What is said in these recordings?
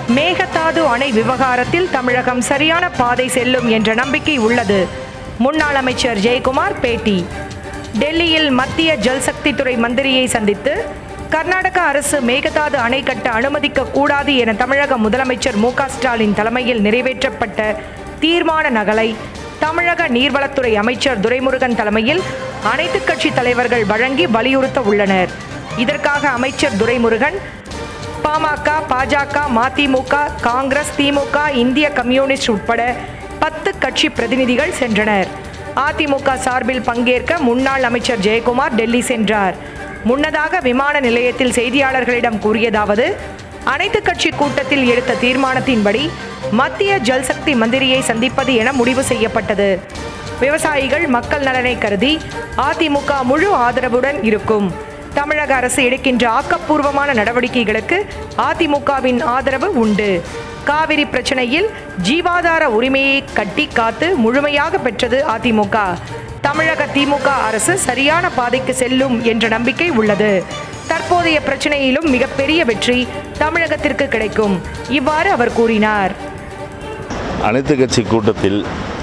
மேகதாது அணை விவகாரத்தில் தமிழகம் சரியான பாதை செல்லும் என்ற நம்பிக்கை உள்ளது முன்னாள் அமைச்சர் ஜெயக்குமார் பேட்டி டெல்லியில் மத்திய ஜல்சக்தி துறை மந்திரியை சந்தித்து கர்நாடக அரசு மேகதாது அணை கட்ட அனுமதிக்க கூடாது என தமிழக முதலமைச்சர் மு க ஸ்டாலின் தலைமையில் நிறைவேற்றப்பட்ட தீர்மான நகலை தமிழக நீர்வளத்துறை அமைச்சர் துரைமுருகன் தலைமையில் அனைத்துக் கட்சி தலைவர்கள் வழங்கி வலியுறுத்த உள்ளனர் இதற்காக அமைச்சர் துரைமுருகன் பாமக பாஜக மதிமுக காங்கிரஸ் திமுக இந்திய கம்யூனிஸ்ட் உட்பட பத்து கட்சி பிரதிநிதிகள் சென்றனர் அதிமுக சார்பில் பங்கேற்க முன்னாள் அமைச்சர் ஜெயக்குமார் டெல்லி சென்றார் முன்னதாக விமான நிலையத்தில் செய்தியாளர்களிடம் கூறியதாவது அனைத்து கட்சி கூட்டத்தில் எடுத்த தீர்மானத்தின்படி மத்திய ஜல்சக்தி மந்திரியை சந்திப்பது என முடிவு செய்யப்பட்டது விவசாயிகள் மக்கள் நலனை கருதி அதிமுக முழு ஆதரவுடன் இருக்கும் தமிழக அரசு எடுக்கின்ற ஆக்கப்பூர்வமான நடவடிக்கைகளுக்கு அதிமுகவின் ஆதரவு உண்டு காவிரி பிரச்சனையில் ஜீவாதார உரிமையை கட்டி காத்து முழுமையாக பெற்றது அதிமுக தமிழக திமுக அரசு சரியான பாதைக்கு செல்லும் என்ற நம்பிக்கை உள்ளது தற்போதைய பிரச்சனையிலும் மிகப்பெரிய வெற்றி தமிழகத்திற்கு கிடைக்கும் இவ்வாறு அவர் கூறினார் அனைத்து கட்சி கூட்டத்தில்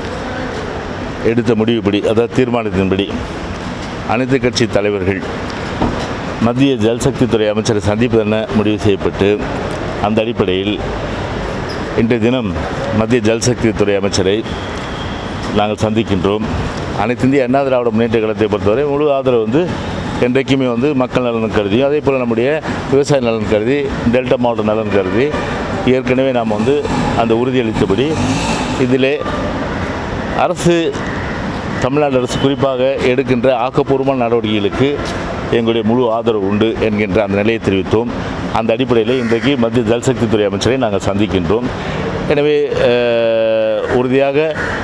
எடுத்த முடிவுப்படி அதாவது தீர்மானத்தின்படி அனைத்து கட்சி தலைவர்கள் மத்திய ஜல்சக்தி துறை அமைச்சரை சந்திப்பதென முடிவு செய்யப்பட்டு அந்த அடிப்படையில் இன்றைய தினம் மத்திய ஜல்சக்தி துறை அமைச்சரை நாங்கள் சந்திக்கின்றோம் அனைத்து இந்திய அண்ணா திராவிட முன்னேற்ற கழகத்தை பொறுத்தவரை முழு ஆதரவு வந்து என்றைக்குமே வந்து மக்கள் நலன் கருதியும் அதே போல் நம்முடைய விவசாய நலன் கருதி டெல்டா மாவட்ட நலன் கருதி ஏற்கனவே நாம் வந்து அந்த உறுதியளித்தபடி இதிலே அரசு தமிழ்நாடு அரசு குறிப்பாக எடுக்கின்ற ஆக்கப்பூர்வமான நடவடிக்கைகளுக்கு எங்களுடைய முழு ஆதரவு உண்டு என்கின்ற அந்த நிலையை தெரிவித்தோம் அந்த அடிப்படையில் இன்றைக்கு மத்திய ஜல்சக்தி துறை அமைச்சரை நாங்கள் சந்திக்கின்றோம் எனவே அஹ், உறுதியாக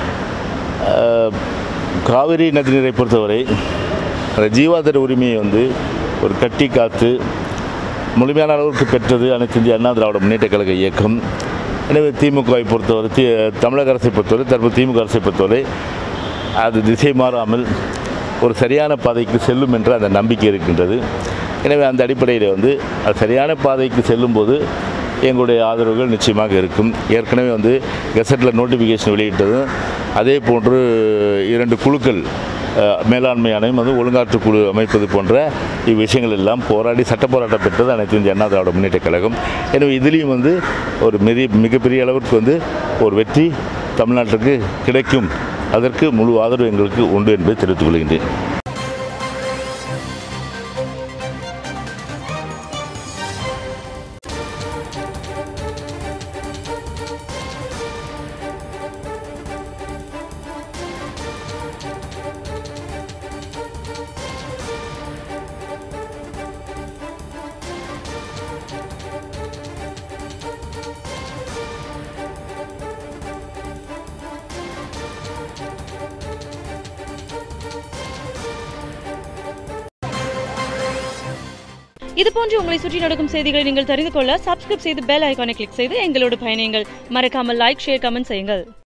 அஹ், காவிரி நதிநீரை பொறுத்தவரை அந்த ஜீவாதார உரிமையை வந்து ஒரு கட்டி காத்து முழுமையான அளவுக்கு பெற்றது அனைத்து இந்திய அண்ணா திராவிட முன்னேற்ற கழக இயக்கம் எனவே திமுகவை பொறுத்தவரை தி தமிழக அரசை பொறுத்தவரை தற்போது திமுக அரசை பொறுத்தவரை அது திசை மாறாமல் ஒரு சரியான பாதைக்கு செல்லும் என்ற அந்த நம்பிக்கை இருக்கின்றது எனவே அந்த அடிப்படையில் வந்து அது சரியான பாதைக்கு செல்லும்போது எங்களுடைய ஆதரவுகள் நிச்சயமாக இருக்கும் ஏற்கனவே வந்து கெசட்டில் நோட்டிஃபிகேஷன் வெளியிட்டதும் அதே போன்று இரண்டு குழுக்கள் அஹ், மேலாண்மை ஆணையம் வந்து ஒழுங்காற்று குழு அமைப்பது போன்ற இவ்விஷயங்கள் எல்லாம் போராடி சட்ட போராட்டம் பெற்றது அனைத்து இந்திய அண்ணா திராவிட முன்னேற்ற கழகம் எனவே இதுலேயும் வந்து ஒரு மிக மிகப்பெரிய அளவிற்கு வந்து ஒரு வெற்றி தமிழ்நாட்டிற்கு கிடைக்கும் அதற்கு முழு ஆதரவு எங்களுக்கு உண்டு என்பதை தெரிவித்துக் கொள்கின்றேன் இது போன்று உங்களை சுற்றி நடக்கும் செய்திகளை நீங்கள் தெரிந்து கொள்ள சப்ஸ்கிரைப் செய்து பெல் ஐகானை கிளிக் செய்து எங்களோடு பயணியுங்கள் மறக்காமல் லைக் ஷேர் கமெண்ட் செய்யுங்கள்